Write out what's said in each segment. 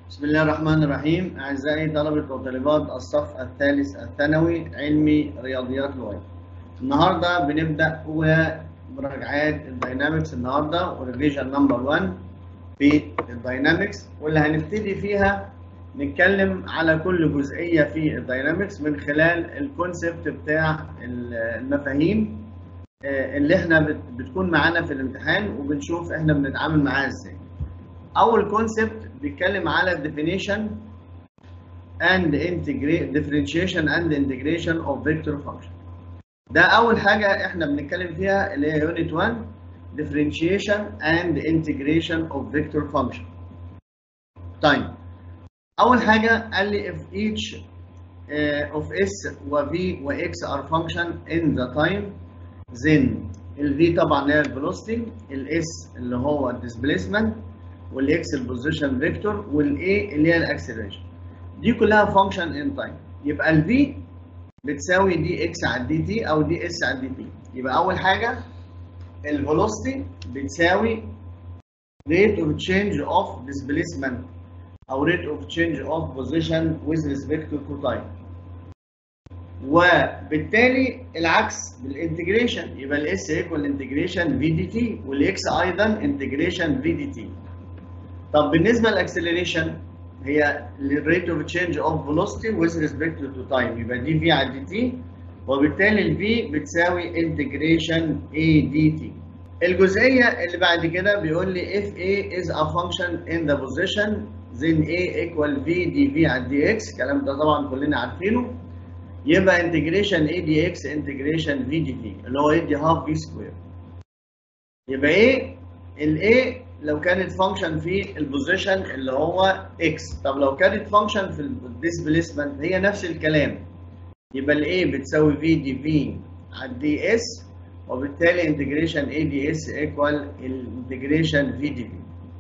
بسم الله الرحمن الرحيم أعزائي طلبة وطالبات الصف الثالث الثانوي علمي رياضيات لغات. النهارده بنبدأ أولى مراجعات الداينامكس النهارده وريفيجن نمبر 1 في الداينامكس واللي هنبتدي فيها نتكلم على كل جزئية في الداينامكس من خلال الكونسبت بتاع المفاهيم اللي احنا بتكون معانا في الامتحان وبنشوف احنا بنتعامل معاها ازاي. اول كونسبت بيتكلم على definition and integrate differentiation and integration of vector function ده اول حاجه احنا بنتكلم فيها اللي هي unit 1 differentiation and integration of vector function طيب اول حاجه قال لي if each uh, of s و v و x are function in the time then ال v طبعا اللي هي الفيلوسيتي ال s اللي هو الديسبيسمنت والاكس البوزيشن فيكتور والاي اللي هي الاكسلريشن دي كلها فانكشن ان تايم يبقى الفي بتساوي دي اكس على دي تي او دي اس على دي تي يبقى اول حاجه الفيلوسيتي بتساوي rate of change of displacement او rate of change of position with respect to time وبالتالي العكس بالانتجريشن يبقى الاس ايكوال انتجريشن في دي تي والاكس ايضا انتجريشن في دي تي طب بالنسبه للاكسلريشن هي الريت اوف تشينج اوف فيلوسيتي ويز ريسبكت تو تايم يبقى دي في على دي تي وبالتالي الفي بتساوي انتجريشن اي دي تي الجزئيه اللي بعد كده بيقول لي if a is a function in the position then a equal v dv على دي اكس الكلام ده طبعا كلنا عارفينه يبقى انتجريشن اي دي اكس انتجريشن في دي تي اللي هو يدي هاف في سكوير يبقى ايه الاي لو كانت فانكشن في البوزيشن اللي هو اكس طب لو كانت فانكشن في الديسبيسمنت هي نفس الكلام يبقى الاي بتساوي في دي في على الدي اس وبالتالي انتجريشن اي دي اس ايكوال الانتجريشن في دي في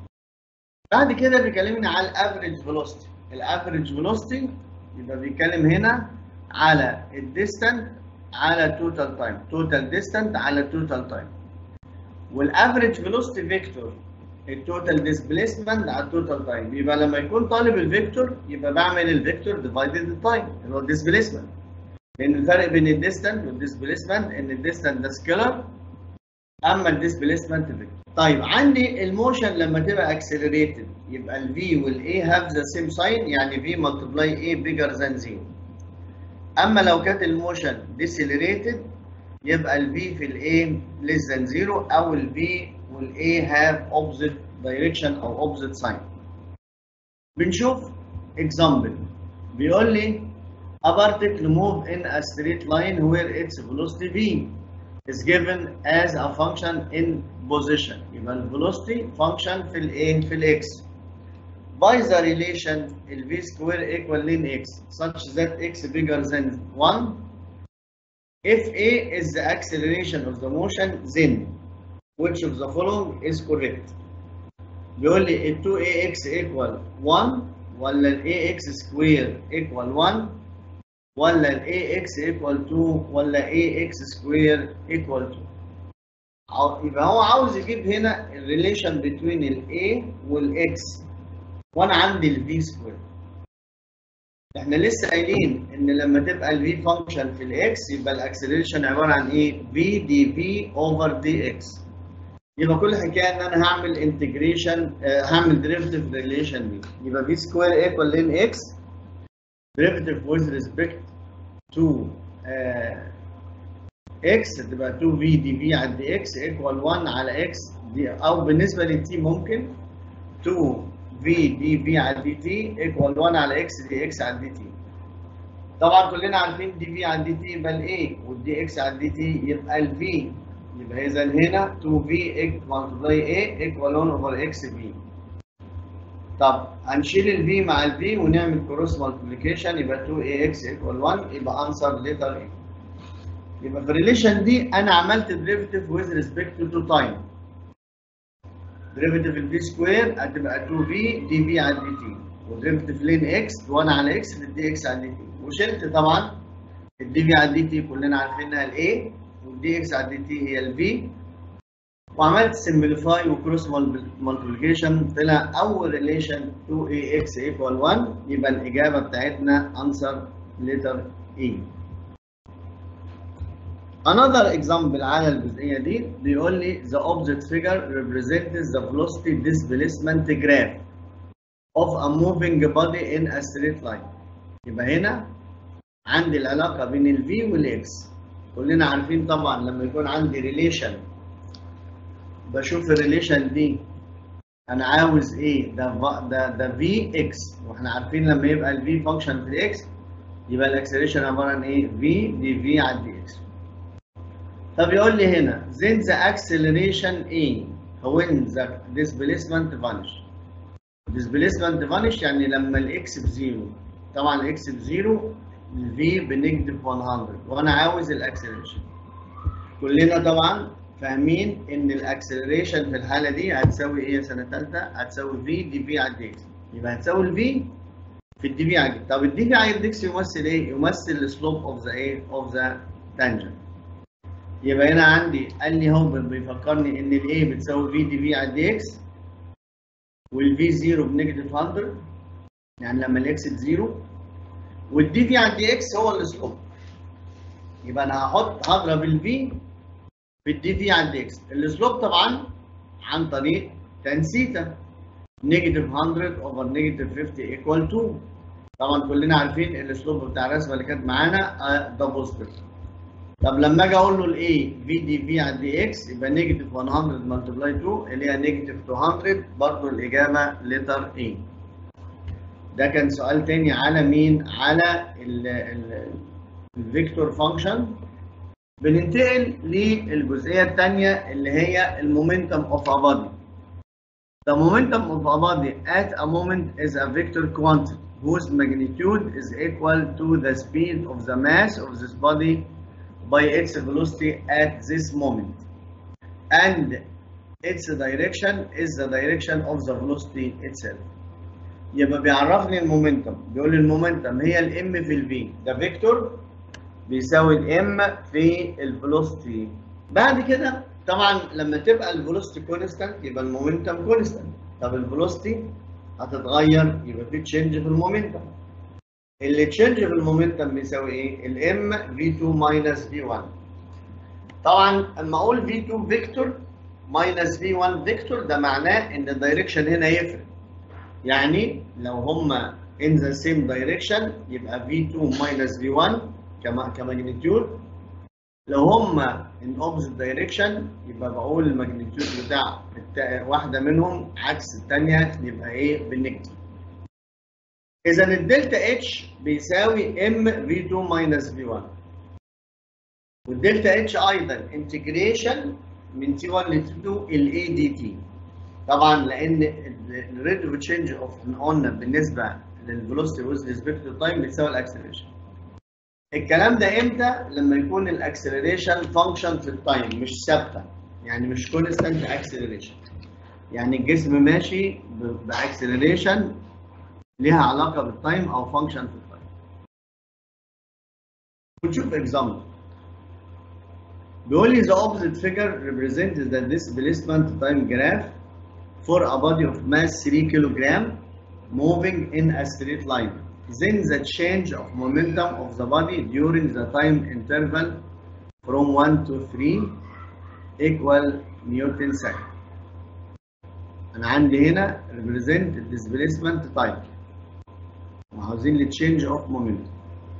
بعد كده بيكلمني على الافريج فيلوسيتي الافريج فيلوسيتي يبقى بيتكلم هنا على الديستانت على توتال تايم توتال ديستانت على توتال تايم والافريج فيلوسيتي فيكتور التوتال ديسبيسمنت على التوتال تايم يبقى لما يكون طالب الفيكتور يبقى بعمل الفيكتور ديفايدد التايم اللي هو الديسبيسمنت لان الفرق بين الديستانت والديسبيسمنت ان الديستانت ده سكيلر اما الديسبيسمنت فيكتور طيب عندي الموشن لما تبقى اكسلريتد يبقى الفي والاي هاف ذا سيم ساين يعني في ملتبلاي اي بيجر ذان زيرو اما لو كانت الموشن ديسلريتد يبقى الفي في الاي ليس ذان زيرو او الفي والاي هاف اوبزيت دايركشن او اوبزيت ساين بنشوف اكزامبل بيقول لي a particle move in a straight line where its velocity v is given as a function in position يبقى الفيلوسيتي function في الايه في الاكس by the relation ال v square equal ln x such that x bigger than 1 if a is the acceleration of the motion then which of the following is correct بيقول لي ال 2ax equal 1 ولا ال ax square equal 1 ولا ال ax equal 2 ولا ax square equal 2 يبقى هو عاوز يجيب هنا الريليشن بين ال a وال x وانا عندي ال v square احنا لسه قايلين ان لما تبقى ال v فانكشن في الاكس يبقى الاكسلريشن عباره عن ايه v dv over dx يبقى كل حكايه ان انا هعمل انتجريشن هعمل ديريفيتيف ريليشن دي يبقى في سكوير ايكوال لين اكس ديريفيتيف ويز ريسبكت تو اكس تبقى 2 في دي في على دي اكس ايكوال 1 على اكس دي او بالنسبه للتي ممكن 2 في دي في على دي تي ايكوال 1 على اكس دي اكس على دي تي طبعا كلنا عارفين دي في على دي تي يبقى الاي والدي اكس على دي تي يبقى الفي يبقى اذا هنا 2v multiply a equal 1 over x v طب هنشيل ال v مع ال v ونعمل كروس مالتيبيكيشن يبقى 2ax equal 1 يبقى انسر ليتر a يبقى في الريليشن دي انا عملت ديريفيتيف with respect to time ديريفيتيف ال v سكوير هتبقى 2v dv على dt وديريفيتيف لين x 1 على x للدي x على dt وشلت طبعا ال dv على dt كلنا عارفينها ال a والدي اكس على دي تي هي الفي وعملت سمبليفاي وكروس مالتيبليكيشن طلع اول ريليشن 2ax equal 1 يبقى الاجابه بتاعتنا انسر لتر E. Another example على الجزئيه دي بيقول لي the opposite figure represents the velocity displacement graph of a moving body in a straight line. يبقى هنا عندي العلاقه بين ال V وال X. كلنا عارفين طبعا لما يكون عندي ريليشن بشوف الريليشن دي انا عاوز ايه ده ده ده في اكس واحنا عارفين لما يبقى الفي فانكشن في الاكس يبقى الاكسلريشن عباره عن ايه في دي في على دي اكس فبيقول لي هنا then the acceleration A when the displacement vanish displacement vanish يعني لما الاكس بزيرو طبعا الاكس بزيرو الفي بنيجاتيف 100 وانا عاوز الاكسلريشن كلنا طبعا فاهمين ان الاكسلريشن في الحاله دي هتساوي ايه سنه ثالثه هتساوي في دي في على دي اكس يبقى هتساوي الفي في الدي في على طب الدي في على اكس يمثل ايه يمثل السلوب اوف ذا ايه اوف ذا تانجنت يبقى هنا عندي قال لي هو بيفكرني ان الاي بتساوي في دي في على دي اكس والفي 0 بنيجاتيف 100 يعني لما الاكس بزيرو والدي في على دي اكس هو السلوب يبقى انا هحط هضرب الفي في الدي في على دي اكس السلوب طبعا عن طريق تان سيتا نيجاتيف 100 اوفر نيجاتيف 50 ايكوال 2 طبعا كلنا عارفين السلوب بتاع الرسمه اللي كانت معانا ده بوزيتيف طب لما اجي اقول له الاي في دي في على دي اكس يبقى نيجاتيف 100 ملتبلاي 2 اللي هي نيجاتيف 200 برضه الاجابه لتر اي ده كان سؤال تاني على مين؟ على الفيكتور فانكشن بننتقل للجزئيه الثانيه اللي هي المومنتم اوف ا بادي. The momentum of a body at a moment is a vector quantity whose magnitude is equal to the speed of the mass of this body by its velocity at this moment. And its direction is the direction of the velocity itself. يبقى بيعرفني المومنتم بيقول لي المومنتم هي الام في الفي ده فيكتور بيساوي الام في الفيلوسيتي بعد كده طبعا لما تبقى الفيلوسيتي كونستانت يبقى المومنتم كونستانت طب الفيلوسيتي هتتغير يبقى في تشينج في المومنتم اللي تشينج في المومنتم بيساوي ايه الام في 2 ماينس في 1 طبعا اما اقول في 2 فيكتور ماينس في 1 فيكتور ده معناه ان الدايركشن هنا يفرق يعني لو هما in the same direction يبقى V2 minus V1 كماجنتيود لو هما in opposite direction يبقى بقول الماجنتيود بتاع واحدة منهم عكس الثانية يبقى ايه بالنيجاتيف. إذا الدلتا اتش بيساوي ام V2 minus V1 والدلتا اتش أيضا انتجريشن من T1 ل T2 ال A دي تي. طبعا لان الريت اوف تشينج اوف قلنا بالنسبه للفيلوسيتي ويز ريسبكت تو تايم بتساوي الاكسلريشن الكلام ده امتى لما يكون الاكسلريشن فانكشن في التايم مش ثابته يعني مش كونستانت اكسلريشن يعني الجسم ماشي باكسلريشن ليها علاقه بالتايم او فانكشن في التايم ونشوف اكزامبل بيقول لي the opposite figure represents the displacement time graph for a body of mass 3 kilogram moving in a straight line. Then the change of momentum of the body during the time interval from 1 to 3 equal Newton second. أنا عندي هنا represent displacement time. وعاوزين لي change of momentum.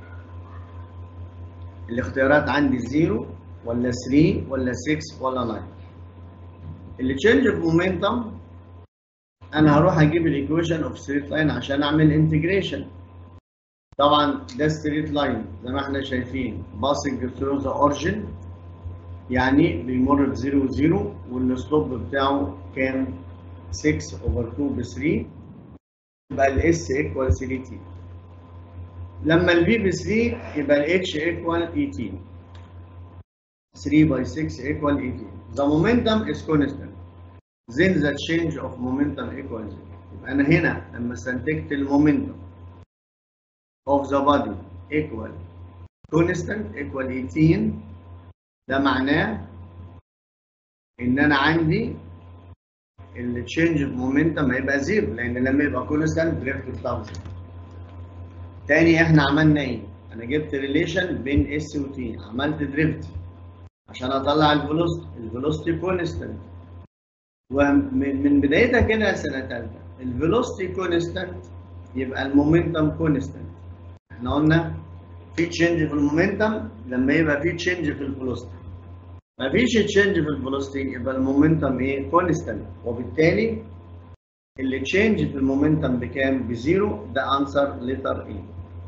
الاختيارات عندي 0 ولا 3 ولا 6 ولا 9. اللي change of momentum انا هروح اجيب الايكويشن اوف ستريت لاين عشان اعمل انتجريشن طبعا ده ستريت لاين زي ما احنا شايفين باسنج ثرو ذا اوريجن يعني بيمر ب 0 0 والسلوب بتاعه كان 6 اوفر 2 ب 3 يبقى الاس ايكوال 3 تي لما الفي ب 3 يبقى الاتش ايكوال اي تي 3 باي 6 ايكوال اي تي The momentum is constant then the change of momentum equals يبقى انا هنا لما استنتجت المومنتم of the body equal constant equal 18 ده معناه ان انا عندي التشينج في مومنتم هيبقى زيرو لان لما يبقى كونستانت دريفت بتاعه زيرو تاني احنا عملنا ايه؟ انا جبت ريليشن بين اس وتي عملت دريفت عشان اطلع الفيلوسيتي الفيلوسيتي كونستانت ومن من بدايتها كده يا سنه ثالثه الفيلوسيتي كونستانت يبقى المومنتم كونستانت احنا قلنا في تشينج في المومنتم لما يبقى في تشينج في الفيلوسيتي مفيش تشينج في الفيلوسيتي يبقى المومنتم ايه كونستانت وبالتالي اللي تشينج في المومنتم بكام بزيرو ده انسر لتر ايه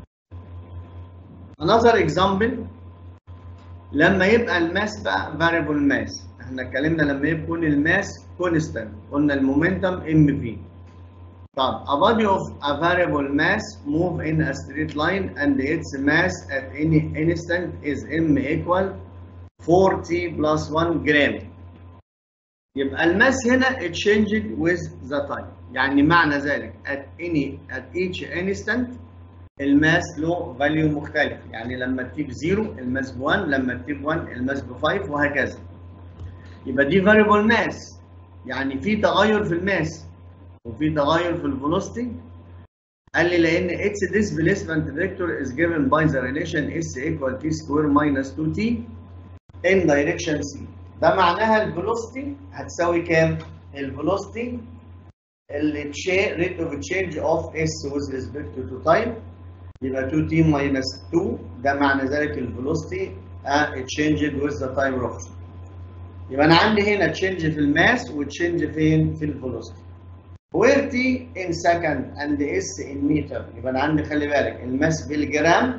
another example لما يبقى الماس بقى variable ماس احنا اتكلمنا لما يكون الماس constant قلنا المومنتم ام في طب a body of a variable mass move in a straight line and its mass at any instant is m equal 40 plus 1 gram يبقى الماس هنا it changed with the time يعني معنى ذلك at any at each instant الماس له فاليو مختلف يعني لما تجيب 0 الماس ب 1 لما تجيب 1 الماس ب 5 وهكذا يبقى دي variable mass يعني في تغير في الماس وفي تغير في الفيلوسيتي قال لي لان its displacement vector is given by the relation s equal t square minus 2t in direction c ده معناها الفيلوسيتي هتساوي كام؟ الفيلوسيتي اللي rate of change of s with respect to time يبقى 2t minus 2 ده معنى ذلك الفيلوسيتي changed with the time rupture يبقى انا عندي هنا تشينج في الماس وتشينج فين؟ في الفيلوسيتي where t in second and s in meter يبقى انا عندي خلي بالك الماس بالجرام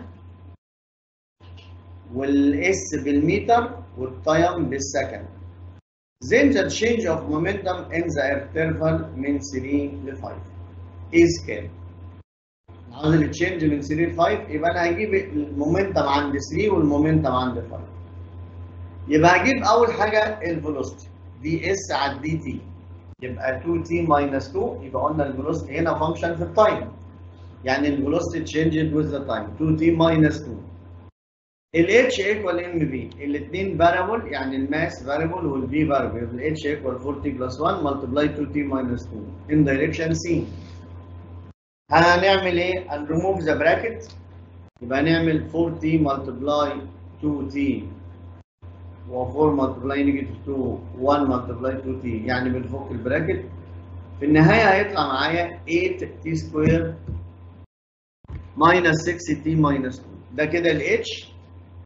والاس بالمتر والتايم بالسكند then the change of momentum in the interval من 3 ل 5 is كام؟ عاوز التشينج من 3 ل 5 يبقى انا هجيب المومنتم عند 3 والمومنتم عند 5 يبقى هجيب اول حاجه الفيلوسيتي دي اس على دي تي يبقى 2 تي ماينس 2 يبقى قلنا الفيلوسيتي هنا فانكشن في التايم يعني الفيلوسيتي تشينجد وذ ذا تايم 2 تي ماينس 2 الاتش ايكوال ام في الاثنين فاريبل يعني الماس فاريبل والفي فاريبل يبقى الاتش ايكوال 40 بلس 1 ملتبلاي 2 تي ماينس 2 ان دايركشن سي هنعمل ايه؟ هنريموف ذا براكت يبقى هنعمل 4 تي ملتبلاي 2 تي و4 ملتبلاي نيجاتيف 2 1 ملتبلاي 2 تي يعني بنفك البراكت في النهايه هيطلع معايا 8 تي سكوير ماينس 6 تي ماينس 2 ده كده الاتش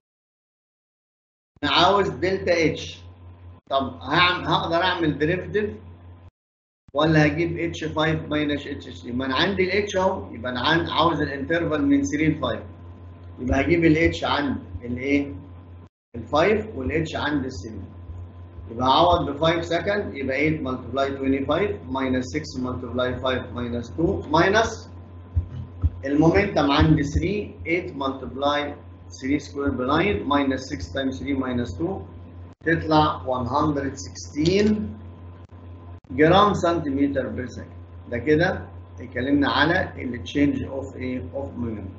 انا عاوز دلتا اتش طب هعمل هقدر اعمل ديريفيتيف ولا هجيب اتش 5 ماينس اتش 3 ما انا عندي الاتش اهو يبقى انا عاوز الانترفال من 3 ل 5 يبقى هجيب الاتش عند الايه ال 5 والاتش عند ال 3 يبقى اعوض ب 5 سكند يبقى 8 ملتبلاي 25 ماينس 6 ملتبلاي 5 ماينس 2 ماينس المومنتم عند 3 8 ملتبلاي 3 سكوير ب 9 ماينس 6 تايمز 3 ماينس 2 تطلع 116 جرام سنتيمتر بير سكند ده كده اتكلمنا على التشينج اوف ايه اوف مومنتم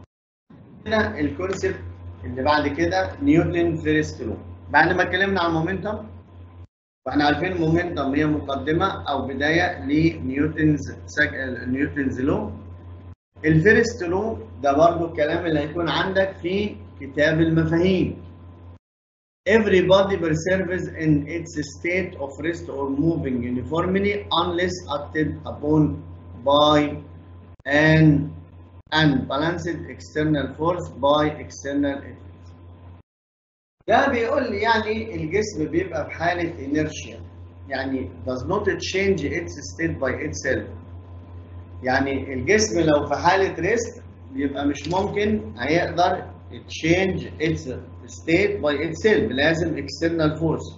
هنا الكونسيبت اللي بعد كده نيوتن فيرست لو بعد ما اتكلمنا عن المومنتم فاحنا عارفين المومنتم هي مقدمه او بدايه لنيوتنز سك... نيوتنز لو الفيرست لو ده برضو الكلام اللي هيكون عندك في كتاب المفاهيم Everybody perseveres in its state of rest or moving uniformly unless acted upon by an unbalanced external force by external effects. ده بيقول لي يعني الجسم بيبقى في حالة inertia يعني does not change its state by itself يعني الجسم لو في حالة ريست بيبقى مش ممكن هيقدر change its state by itself لازم external force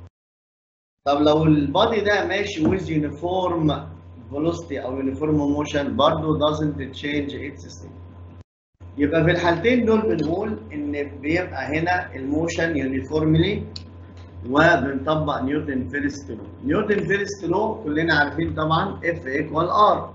طب لو البادي ده ماشي with uniform velocity او uniform motion برضه doesn't change its state يبقى في الحالتين دول بنقول ان بيبقى هنا الموشن يونيفورملي وبنطبق نيوتن فيرست لو نيوتن فيرست لو كلنا عارفين طبعا اف ايكوال ار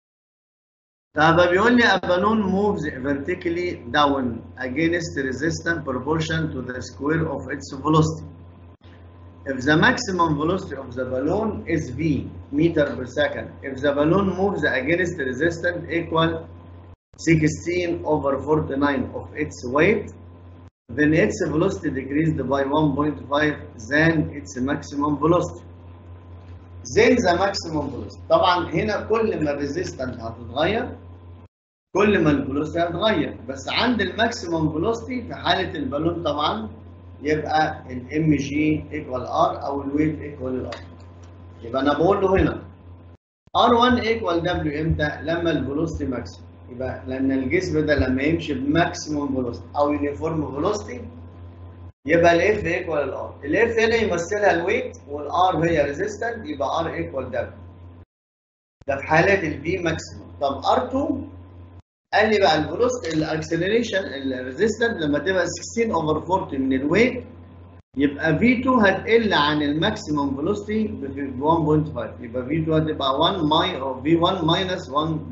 طب بيقول لي a balloon moves vertically down against resistance proportion to the square of its velocity if the maximum velocity of the balloon is v meter per second if the balloon moves against resistance equal 16 over 49 of its weight then its velocity decreased by 1.5 than its maximum velocity then the maximum velocity طبعا هنا كل ما الريزيستنت هتتغير كل ما الفلوسيتي هتتغير بس عند الماكسيموم فيلوسيتي في حاله البالون طبعا يبقى الام جي ايكوال ار او الويت ايكوال الار يبقى انا بقول له هنا ار1 ايكوال دبليو امتى لما الفيلوسيتي ماكسيموم يبقى لان الجسم ده لما يمشي بماكسيموم فيلوسيتي او يونيفورم فيلوسيتي يبقى الاف ايكوال الار الاف هنا يمثلها الويت والار هي ريزيستنت يبقى ار ايكوال دبليو ده في حاله البي ماكسيموم طب ار2 قال لي بقى الفلوس الاكسلريشن الريزيستنت لما تبقى 16 اوفر 40 من الويت يبقى V2 هتقل عن الماكسيموم فيلوسيتي ب 1.5 يبقى V2 هتبقى 1 ماي او V1 ماينس 1.5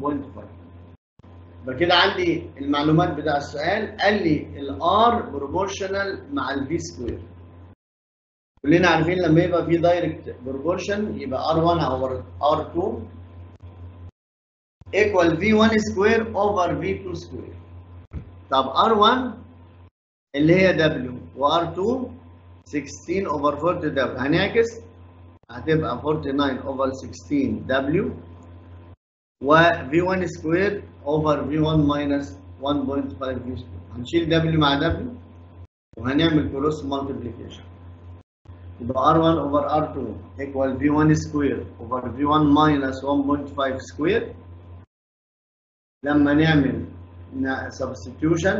يبقى كده عندي المعلومات بتاع السؤال قال لي الار بروبورشنال مع الفي سكوير كلنا عارفين لما يبقى في دايركت بروبورشن يبقى R1 اور R2 equal V1 square over V2 square طب R1 اللي هي W و R2 16 over 40 W هنعكس هتبقى 49 over 16 W و V1 square over V1 minus 1.5 V square هنشيل W مع W وهنعمل cross multiplication يبقى R1 over R2 equal V1 square over V1 minus 1.5 square لما نعمل substitution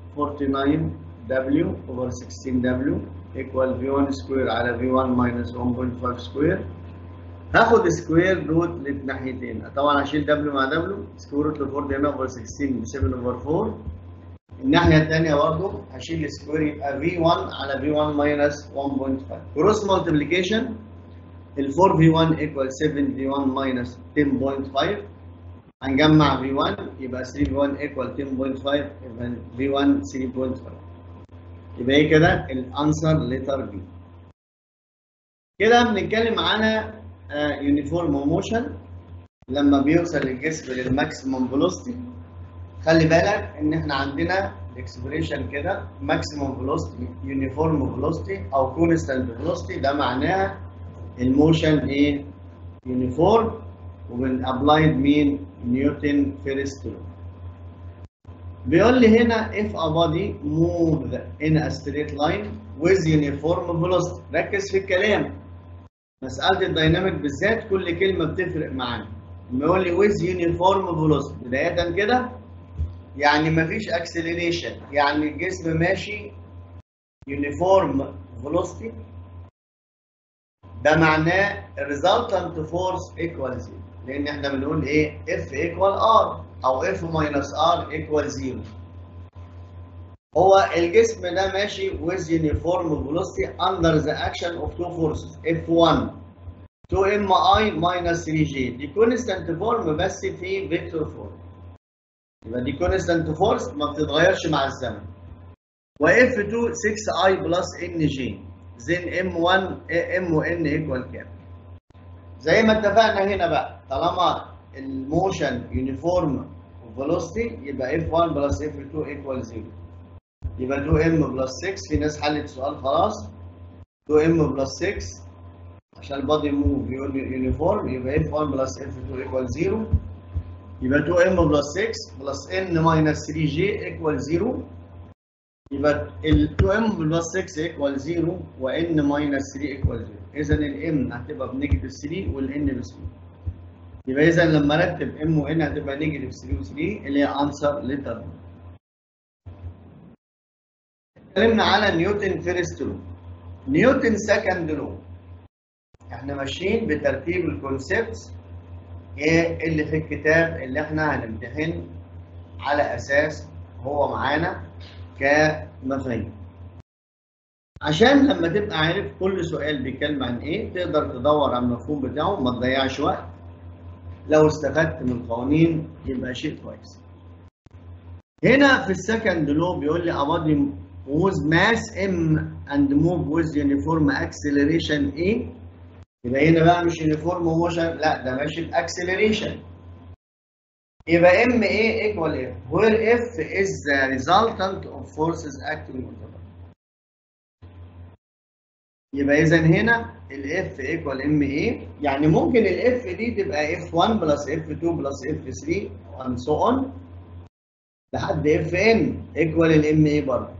49W over 16W equal V1 square على V1 minus 1.5 square هاخد سكوير روت للناحيتين طبعا هشيل W مع W سكوير روت ل 49 over 16 ب 7 over 4 الناحية الثانية برضه هشيل سكوير يبقى V1 على V1 minus 1.5 كروس مالتيبليكيشن ال 4 V1 equal 7 V1 minus 10.5 هنجمع V1 يبقى 3 V1 equal 10.5 يبقى V1 3.5 يبقى ايه كده الانسر لتر بي كده بنتكلم على يونيفورم موشن لما بيوصل الجسم للماكسيموم فيلوسيتي خلي بالك ان احنا عندنا اكسبريشن كده ماكسيموم فيلوسيتي يونيفورم فيلوسيتي او كونستانت فيلوسيتي ده معناها الموشن ايه يونيفورم وبن ابلايد مين نيوتن فيرست لو بيقول لي هنا if a body moves in a straight line with uniform velocity ركز في الكلام مسألة الديناميك بالذات كل كلمة بتفرق معانا بيقول لي with uniform velocity بداية كده يعني مفيش acceleration يعني الجسم ماشي uniform velocity ده معناه resultant force equal zero لان احنا بنقول ايه F equal R او F minus R equal zero هو الجسم ده ماشي with uniform velocity under the action of two forces F1 2mi minus 3j دي constant form بس في vector form يبقى دي constant force ما بتتغيرش مع الزمن و F2 6i plus nj then M1 M و N equal كام زي ما اتفقنا هنا بقى طالما الموشن يونيفورم فيلوسيتي يبقى F1 بلس F2 equal 0 يبقى 2M بلس 6 في ناس حلت سؤال خلاص 2M بلس 6 عشان البادي موف يونيفورم يبقى F1 بلس F2 equal 0 يبقى 2M بلس 6 بلس N minus 3J equal 0 يبقى ال 2M بلس 6 equal 0 و N minus 3 equal 0 إذا ال M هتبقى بنيجاتيف 3 وال N ب 3 يبقى إذا لما أرتب M و N هتبقى نيجاتيف 3 و 3 اللي هي أنسر لتر اتكلمنا على نيوتن فيرست لو نيوتن سكند لو احنا ماشيين بترتيب الكونسبتس ايه اللي في الكتاب اللي احنا هنمتحن على اساس هو معانا كمفاهيم عشان لما تبقى عارف كل سؤال بيتكلم عن ايه تقدر تدور على المفهوم بتاعه ما تضيعش وقت لو استفدت من القوانين يبقى شيء كويس هنا في السكند لو بيقول لي a body with mass m and move with uniform acceleration a يبقى هنا بقى مش uniform motion لا ده ماشي باكسلريشن يبقى ام a equal f where f is the resultant of forces acting on the body يبقى اذا هنا الاف ايكوال ام اي يعني ممكن الاف دي تبقى اف 1 بلس اف 2 بلس اف 3 and so on لحد اف ان ايكوال الام اي برضه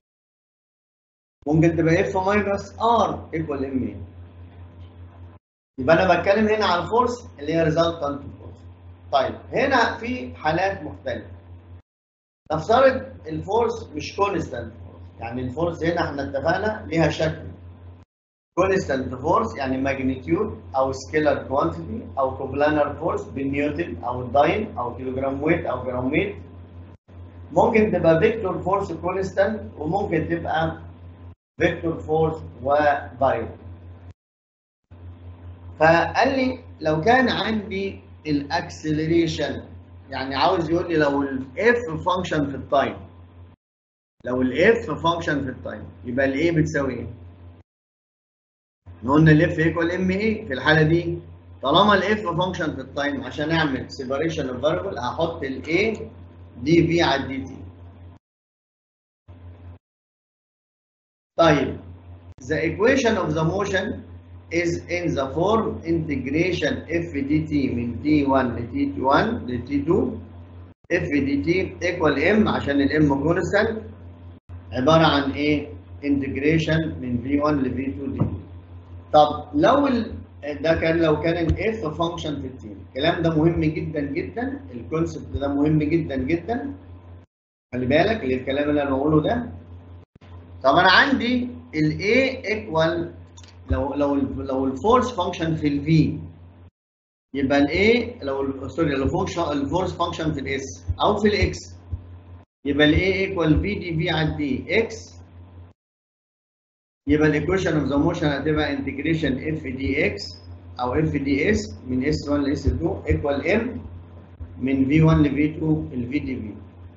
ممكن تبقى اف ماينس ار ايكوال ام اي يبقى انا بتكلم هنا على الفورس اللي هي ريزلتنت فورس طيب هنا في حالات مختلفه نفترض الفورس مش كونستانت فورس يعني الفورس هنا احنا اتفقنا ليها شكل كونستانت فورس يعني ماجنتيود او سكيلر كوانتيتي او كوبلانر فورس بالنيوتن او الداين او كيلوجرام ويت او جرام ويت ممكن تبقى فيكتور فورس كونستانت وممكن تبقى فيكتور فورس وفاريبل فقال لي لو كان عندي الاكسلريشن يعني عاوز يقول لي لو الاف فانكشن في التايم لو الاف فانكشن في التايم يبقى الايه بتساوي ايه؟ قلنا الاف ايكوال ام اي في الحاله دي طالما الاف فانكشن في التايم عشان اعمل سيبريشن اوف فاريبل هحط الاي دي في على الدي تي طيب the equation of the motion is in the form integration f dt من t1 ل t1 ل t2 f dt equal m عشان الام constant عباره عن ايه؟ integration من v1 ل v2 dt طب لو ال... ده كان لو كان الاف فانكشن في التيم الكلام ده مهم جدا جدا الكونسبت ده مهم جدا جدا خلي بالك الكلام اللي انا بقوله ده طب انا عندي الاي ايكوال لو لو ال لو الفورس فانكشن في الفي يبقى الاي لو سوري لو فانكشن الفورس فانكشن في الاس او في الاكس يبقى الاي ايكوال في دي في على دي اكس يبقى الايكويشن اوف ذا موشن هتبقى انتجريشن اف دي اكس او اف دي اس من اس 1 ل اس 2 ايكوال ام من في 1 ل في 2 الفي دي في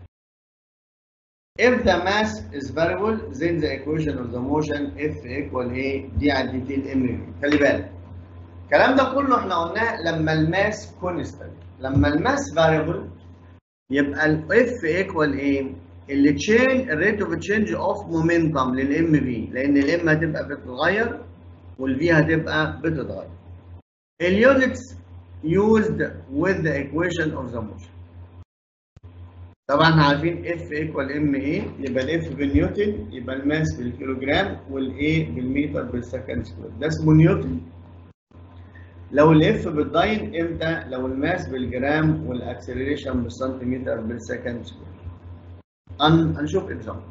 If the mass is variable then the equation of the motion F equal A دي على دي تي الام في خلي بالك الكلام ده كله احنا قلناه لما الماس كونستانت لما الماس variable يبقى ال F equal A اللي تشين الريت اوف تشينج اوف مومنتم للام في لان الام هتبقى بتتغير والفي هتبقى بتتغير اليونتس used with the equation of the motion طبعا احنا عارفين اف ايكوال ام اي يبقى الاف بالنيوتن يبقى الماس بالكيلوجرام والاي بالمتر بالسكند سكوير ده اسمه نيوتن لو الاف بالداين امتى لو الماس بالجرام والاكسلريشن بالسنتيمتر بالسكند سكوير هنشوف example.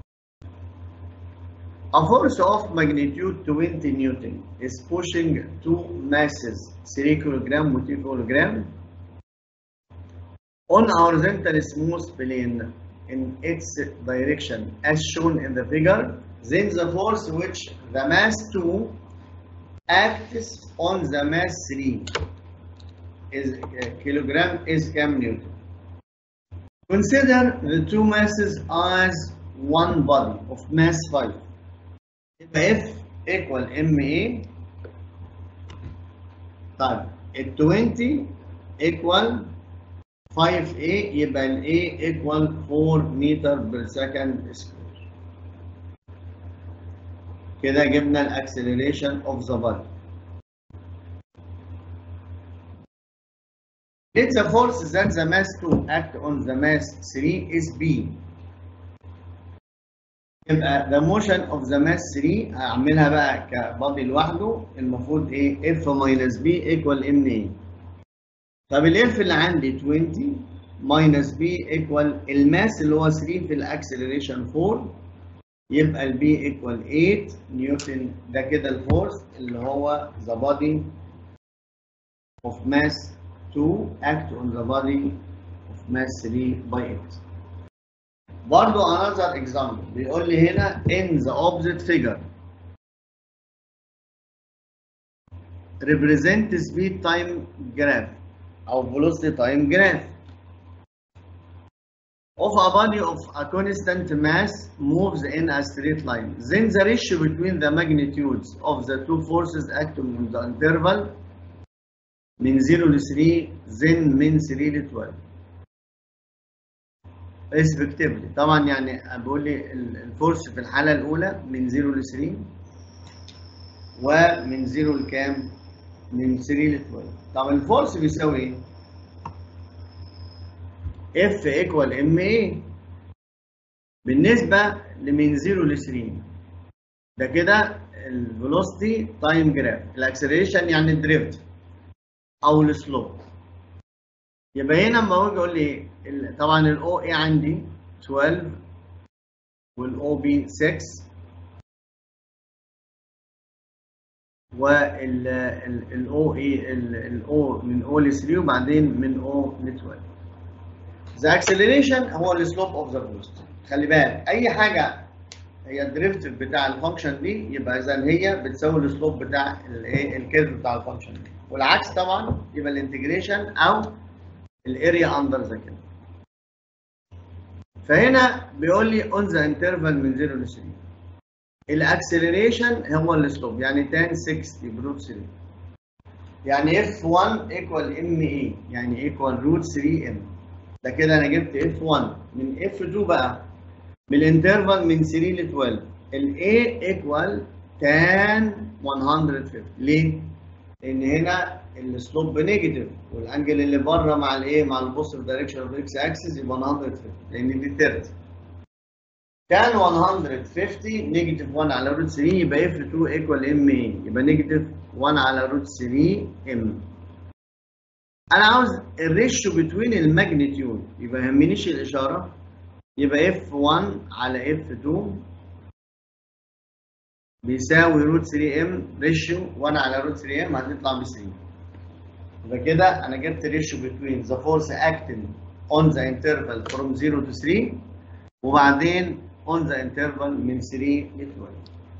A force of magnitude 20 Newton is pushing two masses 3 kg و 2 kg on a horizontal smooth plane in its direction as shown in the figure. Then the force which the mass 2 acts on the mass 3 is uh, kilogram is kam Newton. Consider the two masses as one body of mass 5. If F equal MA, طيب ال 20 equal 5A يبقى ال A equal 4 meter per second square. كده جبنا الاكسلريشن of the body. Let the force that the mass 2 act on the mass 3 is B. يبقى the motion of the mass 3 هعملها بقى كبادي لوحده المفروض ايه F minus B equal MA. طب ال F اللي عندي 20 minus B equal الماس اللي هو 3 في الاكسلريشن 4 يبقى ال B equal 8 نيوتن ده كده الفورس اللي هو the body of mass 2 act on the body of mass 3 by it. برضو another example بيقول لي هنا in the opposite figure represent speed time graph أو velocity time graph of a body of a constant mass moves in a straight line then the ratio between the magnitudes of the two forces acting on the interval من 0 ل 3 then من 3 ل 12 respectively طبعا يعني بقول لي الفورس في الحالة الأولى من 0 ل 3 ومن 0 لكام؟ من 3 ل 12 طب الفورس بيساوي ايه؟ F equal MA بالنسبة لمن 0 ل 3 ده كده الفيلوسيتي تايم جراف الاكسلريشن يعني الدريفت او السلوب يبقى هنا لما اجي اقول لي طبعا الاو اي عندي 12 والاو بي 6 والاو اي الاو من او ل 3 وبعدين من او ل 12 The acceleration هو السلوب اوف ذا velocity خلي بالك اي حاجه هي الدريفتيف بتاع الفانكشن دي يبقى اذا هي بتساوي السلوب بتاع الايه الكيرف بتاع الفانكشن دي والعكس طبعا يبقى الانتجريشن او الاريا اندر ذا كيرف فهنا بيقول لي اون ذا انترفال من 0 ل 3 الاكسلريشن هو السلوب يعني tan 60 بروت 3 يعني f1 equal ma يعني equal root 3m ده كده انا جبت f1 من f2 بقى من الانترفال من 3 ل 12 ال a equal tan 150 ليه؟ لان هنا السلوب نيجاتيف والانجل اللي بره مع الايه مع البوزيتيف دايركشن اوف اكس اكسس يبقى 150 لان دي ترت كان 150 نيجاتيف 1 على روت 3 يبقى اف 2 ايكوال ام اي يبقى نيجاتيف 1 على روت 3 ام انا عاوز الريشيو بتوين الماجنتيود يبقى ما يهمنيش الاشاره يبقى اف 1 على اف 2 بيساوي روت 3 ام ريشيو 1 على روت 3 ام هتطلع ب 3 يبقى كده انا جبت ريشيو بتوين ذا فورس اكتنج اون ذا انترفال فروم 0 تو 3 وبعدين اون ذا انترفال من 3 ل 12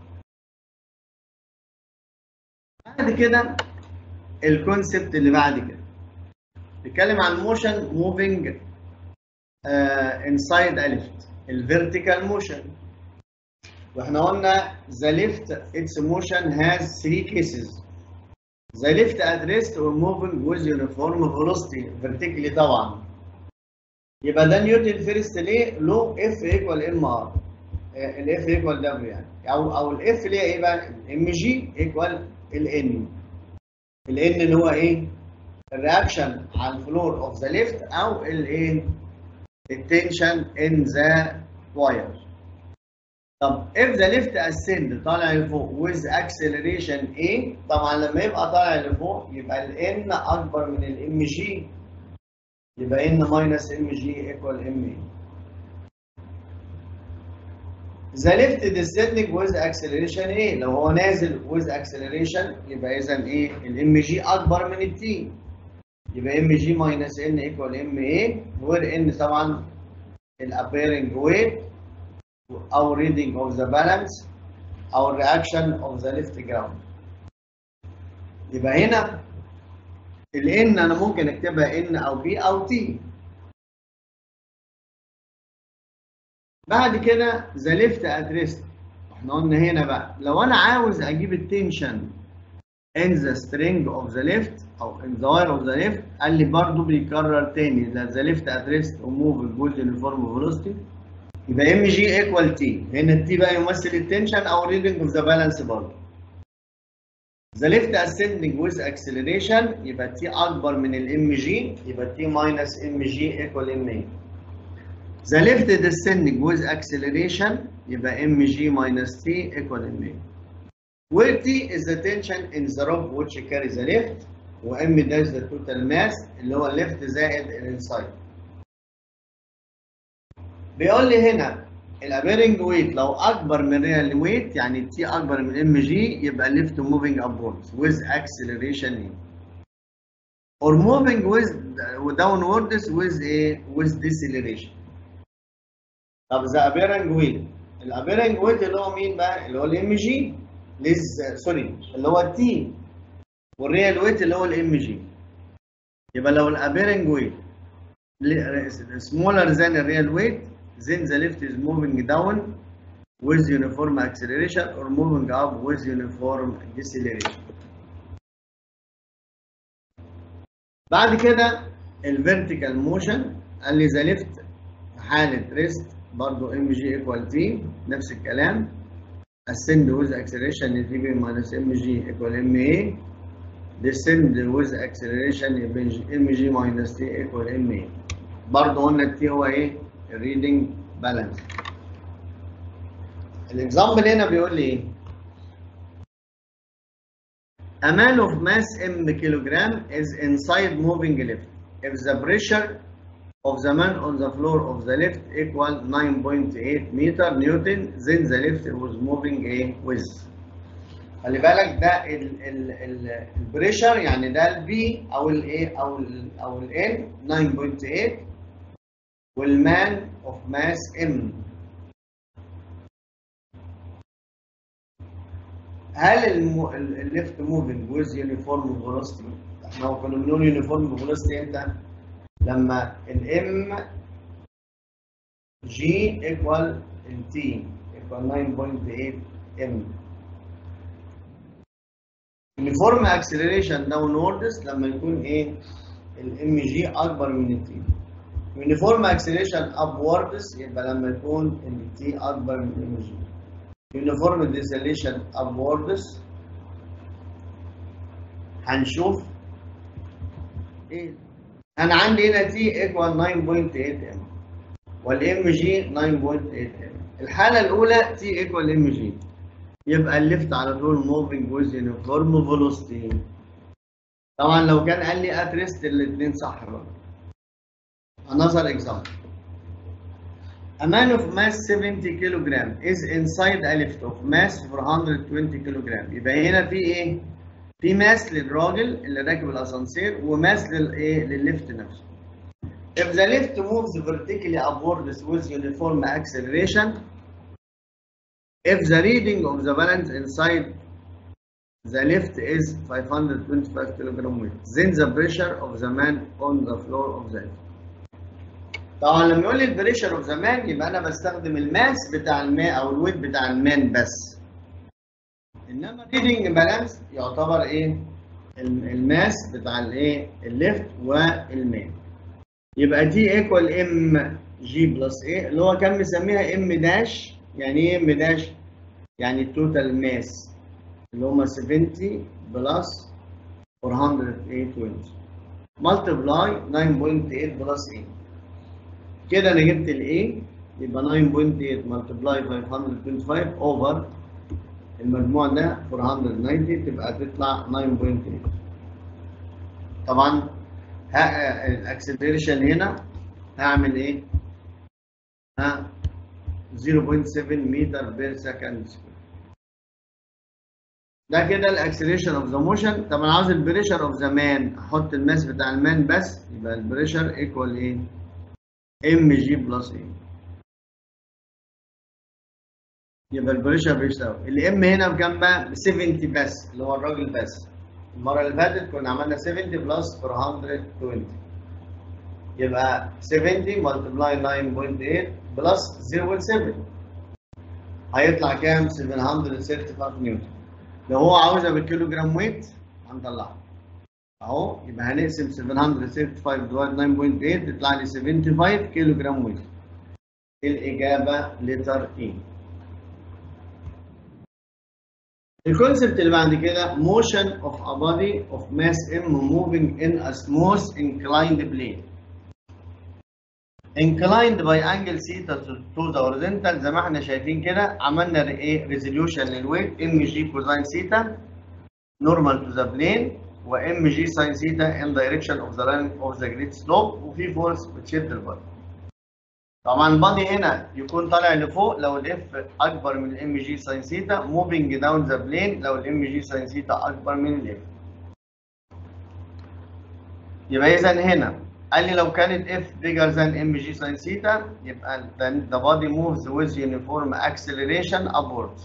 بعد كده الكونسبت اللي بعد كده بيتكلم عن موشن موفينج انسايد ا ليفت الفيرتيكال موشن واحنا قلنا the lift its motion has three cases the lift at rest or moving with uniform velocity vertically طبعا يبقى ده نيوتن فيرست ليه له اف ايكوال ام ار الاف ايكوال دبليو يعني او او الاف ليه ايه بقى ام جي ايكوال الان الان اللي هو ايه الرياكشن على الفلور اوف ذا ليفت او الايه التنشن ان ذا واير طب if the lift ascend طالع لفوق with acceleration A طبعا لما يبقى طالع لفوق يبقى ال N أكبر من ال mg يبقى N minus mg equal ma The lift descending with acceleration A لو هو نازل with acceleration يبقى إذا إيه ال mg أكبر من ال T يبقى mg minus N equal ma where N طبعا ال appearing weight او reading of the balance او reaction of the left ground يبقى هنا ال n انا ممكن اكتبها n او b او t بعد كده the left at rest احنا قلنا هنا بقى لو انا عاوز اجيب التنشن in the string of the left او in the wire of the left قال لي برضه بيكرر تاني the left at rest or move with uniform velocity يبقى ام جي ايكوال تي هنا التي بقى يمثل التنشن او ريدنج اوف ذا بالانس برضه ذا ليفت اسcending with acceleration يبقى تي اكبر من الام جي يبقى تي ماينس ام جي ايكوال ام اي ذا ليفت descending with acceleration يبقى ام جي minus تي ايكوال ام اي where T is the tension in the rope which carries the lift و M dash the total mass اللي هو الليفت زائد الانسايد بيقول لي هنا الابيرنج ويت لو اكبر من ريال ويت يعني تي اكبر من ام جي يبقى ليفت موفينج ابوردز with acceleration E. or moving with downwards with a with deceleration طب ذا ابيرنج ويت الابيرنج ويت اللي هو مين بقى اللي هو الام جي ليز سوري اللي هو التي والريال ويت اللي هو الام جي يبقى لو الابيرنج ويت smaller than the real weight then the lift is moving down with uniform acceleration or moving up with uniform deceleration بعد كده الفيرتيكال موشن قال لي ذا ليفت في حاله ريست برضه ام جي ايكوال تي نفس الكلام ascend with acceleration تي بي minus ام جي ايكوال ام اي descend with acceleration يبقى ام جي minus تي ايكوال ام اي برضه قلنا التي هو ايه؟ الريدنج بالانس الاكزامبل هنا بيقول لي ايه؟ A man of mass m kilogram is inside moving lift. If the pressure of the man on the floor of the lift equal 9.8 meter newton, then the lift was moving a with. خلي بالك ده ال ال ال البريشر يعني ده البي او الايه او ال او ال 9.8 والمان اوف ماس ام هل الليفت موفينج ويز يونيفورم فيلوسيتي احنا كنا بنقول يونيفورم فيلوسيتي امتى؟ لما الام جي ايكوال التي ايكوال 9.8 ام يونيفورم اكسلريشن داون ووردز لما يكون ايه الام جي اكبر من التي يونيفورم اكسلريشن اب ووردز يبقى لما يكون التي اكبر من الام جي يونيفورم ديسليشن upwards هنشوف ايه انا عندي هنا تي ايكوال 9.8 ام والام جي 9.8 ام الحاله الاولى تي ايكوال ام جي يبقى الليفت على طول موفينج ويز يونيفورم فيلوسيتي طبعا لو كان قال لي اتريست الاثنين صح بقى another example A man of mass 70 kilogram is inside a lift of mass 420 kilogram يبقى هنا في ايه؟ في ماس للراجل اللي راكب الاسانسير وماس للايه؟ للليفت نفسه. If the lift moves vertically upwards with uniform acceleration, if the reading of the balance inside the lift is 525 kilogram weight, then the pressure of the man on the floor of the lift. طبعا لما يقول لي البريشر اوف زمان يبقى انا بستخدم الماس بتاع الماء او الويت بتاع المان بس انما الريدنج بالانس يعتبر ايه الماس بتاع الايه الليفت والمان يبقى دي ايكوال ام جي بلس ايه اللي هو كان مسميها ام داش يعني ايه ام داش يعني التوتال ماس اللي هم 70 بلس 420 ملتبلاي 9.8 بلس 8 كده انا جبت الاي يبقى 9.8 ملتبلاي 525 اوفر المجموع ده 490 تبقى تطلع 9.8 طبعا الاكسلريشن هنا هعمل ايه؟ ها 0.7 متر بير سكند ده كده الاكسلريشن اوف ذا موشن طب انا عاوز البريشر اوف ذا مان احط الماس بتاع المان بس يبقى البريشر ايكوال ايه؟ ام جي بلس ايه يبقى البريشر بيساوي الام هنا بكام بقى؟ ب 70 بس اللي هو الراجل بس المره اللي فاتت كنا عملنا 70 بلس 420 يبقى 70 ملتبلاي 9.8 بلس 0.7 هيطلع كام؟ 735 نيوتن لو هو عاوزها بالكيلو جرام ويت هنطلعها اهو يبقى هنقسم 735 ديفايد 9.8 تطلع لي 75 كيلو جرام ويت الاجابه لتر اي الكونسبت اللي بعد كده motion of a body of mass m moving in a smooth inclined plane inclined by angle theta to the horizontal زي ما احنا شايفين كده عملنا ايه ريزوليوشن للويت ام جي كوزاين ثيتا نورمال تو ذا بلين وام جي ساين ثيتا ان دايركشن اوف ذا لاين اوف ذا جريد سلوب وفي فورس بتشد البادي طبعا البادي هنا يكون طالع لفوق لو الاف اكبر من الام جي ساين ثيتا موفينج داون ذا بلين لو الام جي ساين ثيتا اكبر من الاف يبقى اذا هنا قال لي لو كانت اف بيجر ذان ام جي ساين ثيتا يبقى the body moves with uniform acceleration upwards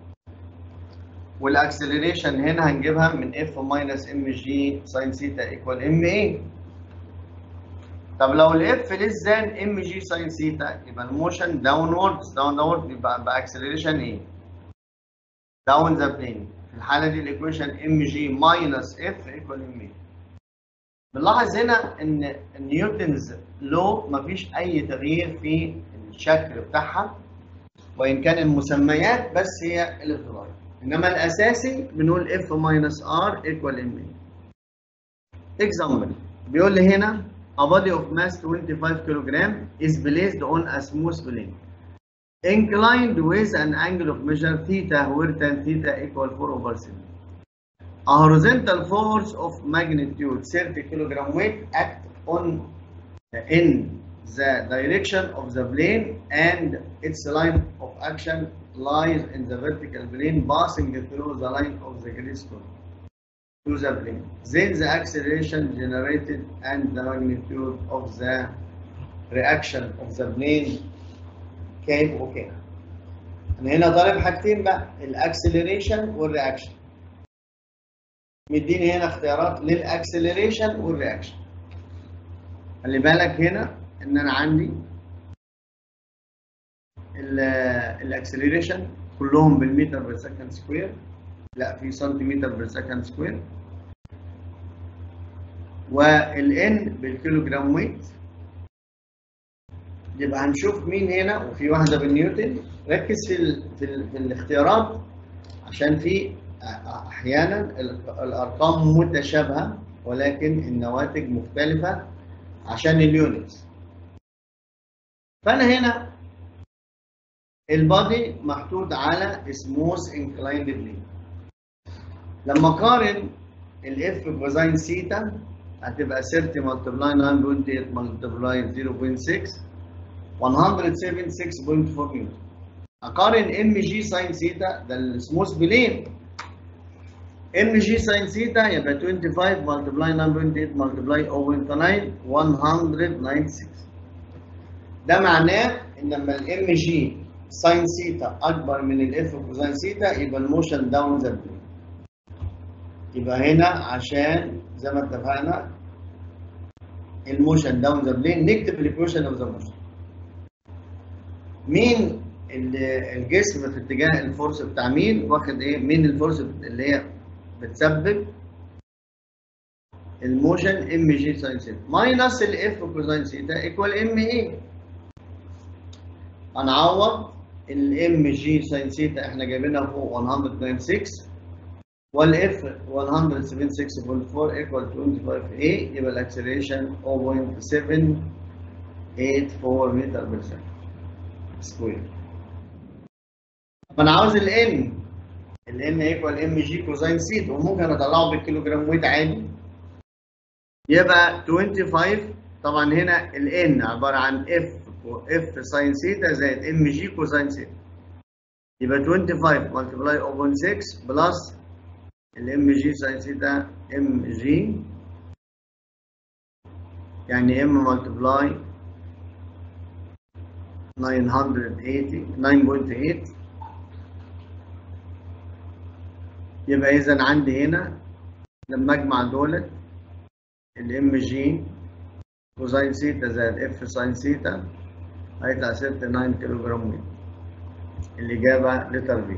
والاكسلريشن هنا هنجيبها من اف ماينس ام جي ساين ثيتا ايكوال ام اي طب لو الاف ليس ذان ام جي ساين ثيتا يبقى الموشن داونوردز داونورد يبقى باكسلريشن ايه؟ داون ذا بلين في الحاله دي الايكويشن ام جي ماينس اف ايكوال ام اي بنلاحظ هنا ان نيوتنز لو مفيش اي تغيير في الشكل بتاعها وان كان المسميات بس هي اللي بتتغير انما الاساسي بنقول اف ماينس ار ايكوال ام اي اكزامبل بيقول لي هنا a body of mass 25 kilogram is placed on a smooth plane inclined with an angle of measure theta where tan theta equal 4 over 7 a horizontal force of magnitude 30 kilogram weight act on in the direction of the plane and its line of action lies in the vertical plane passing through the line of the crystal to the plane. Then the acceleration generated and the magnitude of the reaction of the plane كام وكام. أنا هنا طالب حاجتين بقى الأكسلريشن والرياكشن. مديني هنا اختيارات للأكسلريشن والرياكشن. خلي بالك هنا إن أنا عندي الأكسلريشن كلهم بالمتر بير سكند سكوير لا في سنتيمتر بير سكند سكوير والان بالكيلو جرام ويت يبقى هنشوف مين هنا وفي واحده بالنيوتن ركز في ال في, ال في الاختيارات عشان في احيانا الارقام متشابهه ولكن النواتج مختلفه عشان اليونتس فانا هنا البادي محطوط على سموث انكلايند بلين لما اقارن الاف بكوزين سيتا هتبقى 30 ملتبلاي 9.8 ملتبلاي 0.6 176.4 نيوتن اقارن ام جي ساين سيتا ده السموث بلين ام جي ساين سيتا يبقى 25 ملتبلاي 9.8 ملتبلاي 0.9 196 ده معناه ان لما الام جي ساين سيتا اكبر من الاف كوزين سيتا يبقى الموشن داون ذا بلين يبقى هنا عشان زي ما اتفقنا الموشن داون ذا بلين نكتب الايكويشن اوف ذا موشن مين الجسم في اتجاه الفورس بتاع مين واخد ايه مين الفورس اللي هي بتسبب الموشن ام جي ساين سيتا ماينس الاف كوزين سيتا ايكوال ام اي هنعوض الام جي ساين سيتا احنا جايبينها فوق 196 والاف 176.4 ايكوال 25a يبقى الاكسلريشن 0.784 متر بير سكند سكوير فانا عاوز الان الان ايكوال ام جي كوزين سيتا وممكن اطلعه بالكيلوجرام ويت عادي يبقى 25 طبعا هنا الان عباره عن اف اف ساين سيتا زائد ام جي كوزين سيتا يبقى 25 ملتبلاي 0.6 بلس الام جي ساين ثيتا ام جي يعني ام ملتبلاي 980 9.8 يبقى اذا عندي هنا لما اجمع دولت الام جي كوزين ثيتا زائد اف ساين ثيتا هيطلع 69 كيلو جرام متر الاجابه لتر بي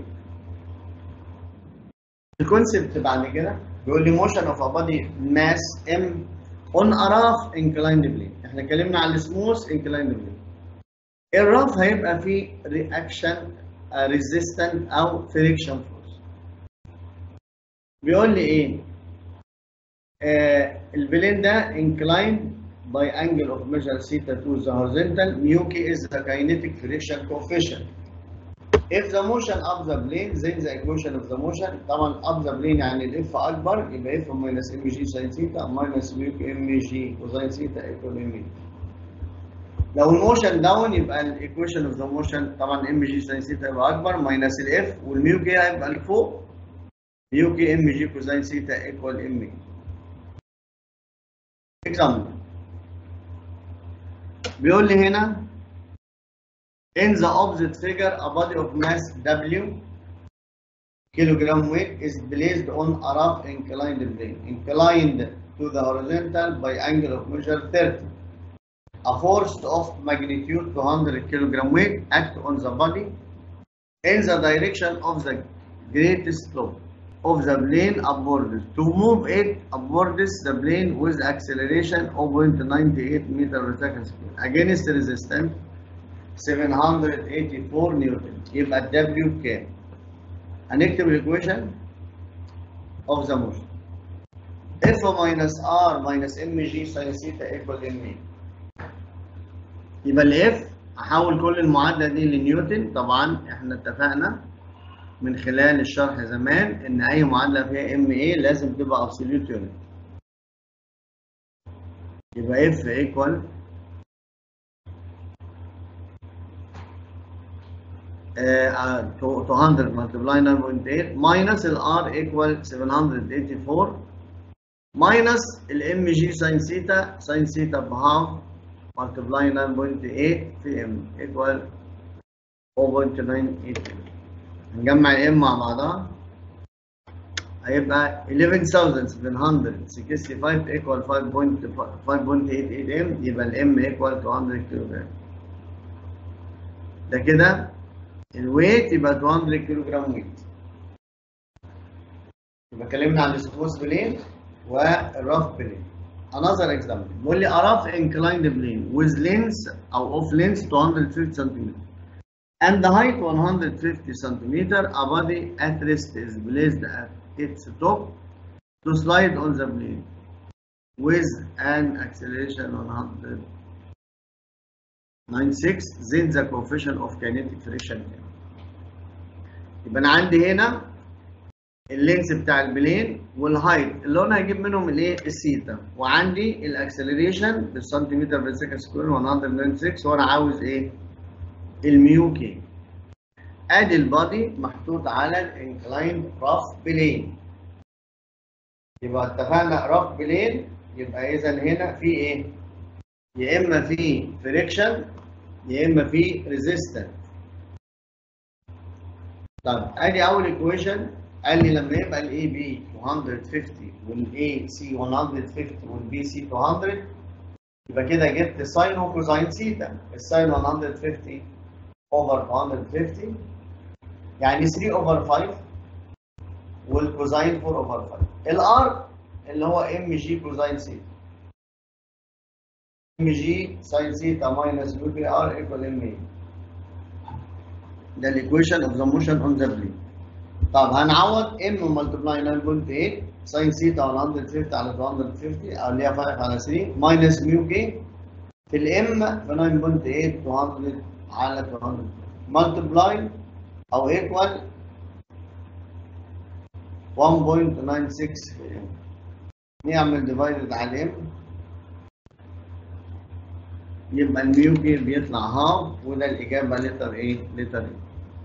الكونسبت بعد كده بيقول لي موشن اوف ا بادي ماس ام اون ا راف انكلايند بلين احنا اتكلمنا على السموث انكلايند بلين الراف هيبقى فيه رياكشن ريزيستنت او فريكشن فورس بيقول لي ايه آه البلين ده انكلايند by angle of measure theta to the horizontal mu k is the kinetic friction coefficient if the motion of the plane then the equation of the motion طبعا of the plane يعني الاف اكبر يبقى اف minus ام جي ساين ثيتا minus ميو ام جي كوزين ثيتا equal ام لو الموشن داون يبقى الايكويشن اوف ذا موشن طبعا ام جي ساين ثيتا يبقى اكبر ماينس الاف والميو كي هيبقى لفوق ميو كي ام جي كوزين ثيتا ايكوال ام اكزامبل بيقول لي هنا In the opposite figure, a body of mass W kilogram weight is placed on a rough inclined plane, inclined to the horizontal by angle of measure 30. a force of magnitude 200 kilogram weight act on the body in the direction of the greatest slope of the plane upwards. To move it upwards the plane with acceleration of 0.98 meter per second square against resistance 784 نيوتن يبقى ال W بكام؟ هنكتب الايكويشن of the motion F minus R minus mg sin theta equal ma يبقى ال F هحول كل المعادلة دي لنيوتن طبعا احنا اتفقنا من خلال الشرح زمان ان اي معادلة فيها ام اي لازم تبقى absolute unit يبقى F equal uh, 200 multiply 9.8 minus ال R equal 784 minus ال mg sin theta sin theta بهاف multiply 9.8 في m equal 0.98 نجمع الام مع بعضها هيبقى 11765 equal 5.88 m يبقى الام equal 200 كيلو جرام ده كده الويت يبقى 200 كيلو جرام ويت يبقى اتكلمنا عن السموث بلين والرف بلين another example بيقول لي a rough inclined plane with length او of length 250 cm and the height 150 cm a body at rest is placed at its top to slide on the plane with an acceleration 196 then the coefficient of kinetic friction يبقى انا عندي هنا اللينس بتاع البلين والهايت اللي انا هجيب منهم الايه الثيتا وعندي الاكسلريشن بالسنتيمتر بير سكند سكوير 196 وانا عاوز ايه الميو كي ادي البادي محطوط على الانكلاين راف بلين يبقى اتفقنا راف بلين يبقى اذا هنا في ايه يا اما في فريكشن يا اما في ريزيستنس طب ادي اول ايكويشن قال لي لما يبقى الاي بي 250 والاي سي 150 والبي سي 200 يبقى كده جبت ساين وكوزاين ثيتا الساين 150 اوفر 250 يعني 3 اوفر 5 والكوزاين 4 اوفر 5 الار اللي هو ام جي كوزاين ثيتا ام جي ساين ثيتا ماينس يو بي ار ايكوال ام اي ده الايكويشن اوف ذا موشن اون ذا بلين طب هنعوض ام ملتبلاي 9.8 ساين ثيتا 150 على 250 او اللي هي 5 على 3 ماينس ميو كي في الام في 9.8 200 على 200 ملتبلاي او ايكوال 1.96 في الام نعمل ديفايدد على الام يبقى الميو كي بيطلع هاف وده الاجابه لتر ايه؟ لتر ايه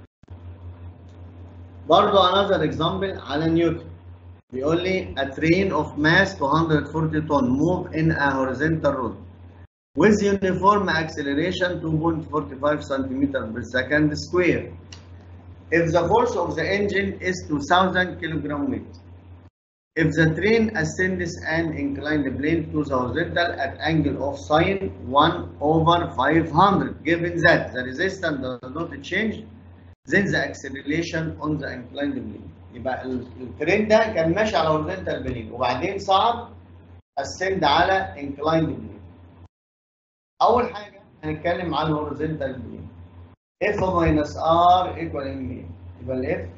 برضو another example على نيوتن بيقول لي a train of mass 240 ton move in a horizontal road with uniform acceleration 2.45 centimeter per second square if the force of the engine is 2000 kilogram weight if the train ascends an inclined plane to the horizontal at angle of sine 1 over 500 given that the resistance does not change then the acceleration on the inclined plane يبقى الترين ده كان ماشي على horizontal plane وبعدين صعد ascend على inclined plane اول حاجه هنتكلم على horizontal plane F minus R equal M يبقى ال F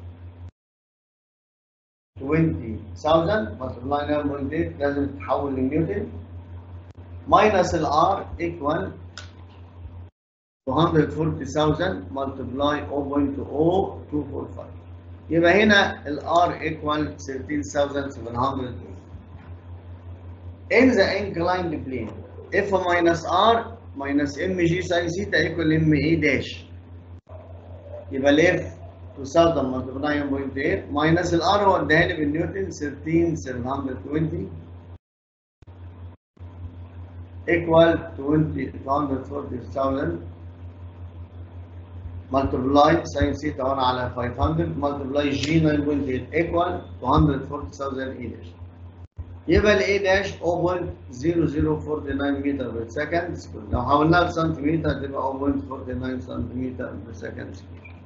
20000 multiply 9.8 لازم تتحول لنيوتن minus ال R equal 240,000 multiply 0.0245 يبقى هنا ال R equal 13,700 in the inclined plane F minus R minus mg sin theta equal ma dash يبقى ال F 2000 multiply 9.8 minus ال R هو اداها لي بالنيوتن 13720 equal 20 240,000 multiply sin theta 1 على 500 multiply g 9.8 equal 240,000 e dash يبقى ال A داش 0.0049 متر بير سكند لو حولناها لسنتيمتر تبقى 0.49 سنتيمتر بير سكند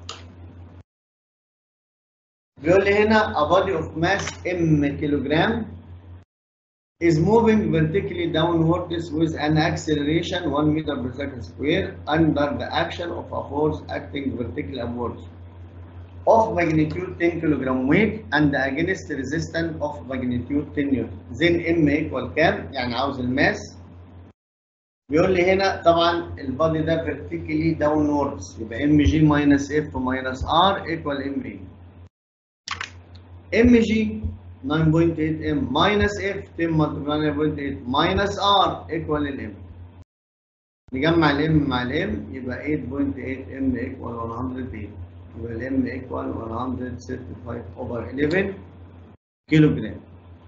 بيقول لي هنا a body of mass m kilogram is moving vertically downwards with an acceleration 1 meter per second square under the action of a force acting vertically upwards of magnitude 10 kilogram weight and against resistance of magnitude 10 newton. Then m equal كام؟ يعني عاوز الماس. بيقول لي هنا طبعا البادي ده vertically downwards يبقى ام جي minus اف minus ار equal ام اي. ام جي 9.8 ام minus اف 10 multiplied 9.8 minus ار equal الام. نجمع الام مع الام يبقى 8.8 ام equal 108. يبقى الام ايكوال 135 اوفر 11 كيلو جرام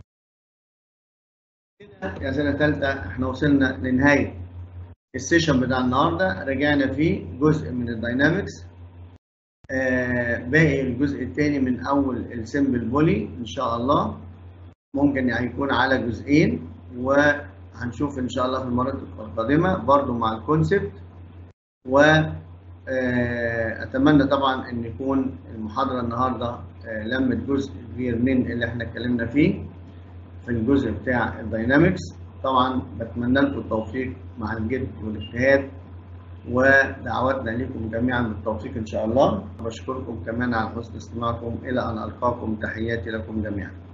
كده يا سنه ثالثه احنا وصلنا لنهايه السيشن بتاع النهارده رجعنا فيه جزء من الداينامكس آه باقي الجزء الثاني من اول السمبل بولي ان شاء الله ممكن هيكون على جزئين وهنشوف ان شاء الله في المرات القادمه برضو مع الكونسبت و اتمنى طبعا ان يكون المحاضره النهارده لمت جزء كبير من اللي احنا اتكلمنا فيه في الجزء بتاع الداينامكس طبعا بتمنى لكم التوفيق مع الجد والاجتهاد ودعواتنا لكم جميعا بالتوفيق ان شاء الله بشكركم كمان على حسن استماعكم الى ان القاكم تحياتي لكم جميعا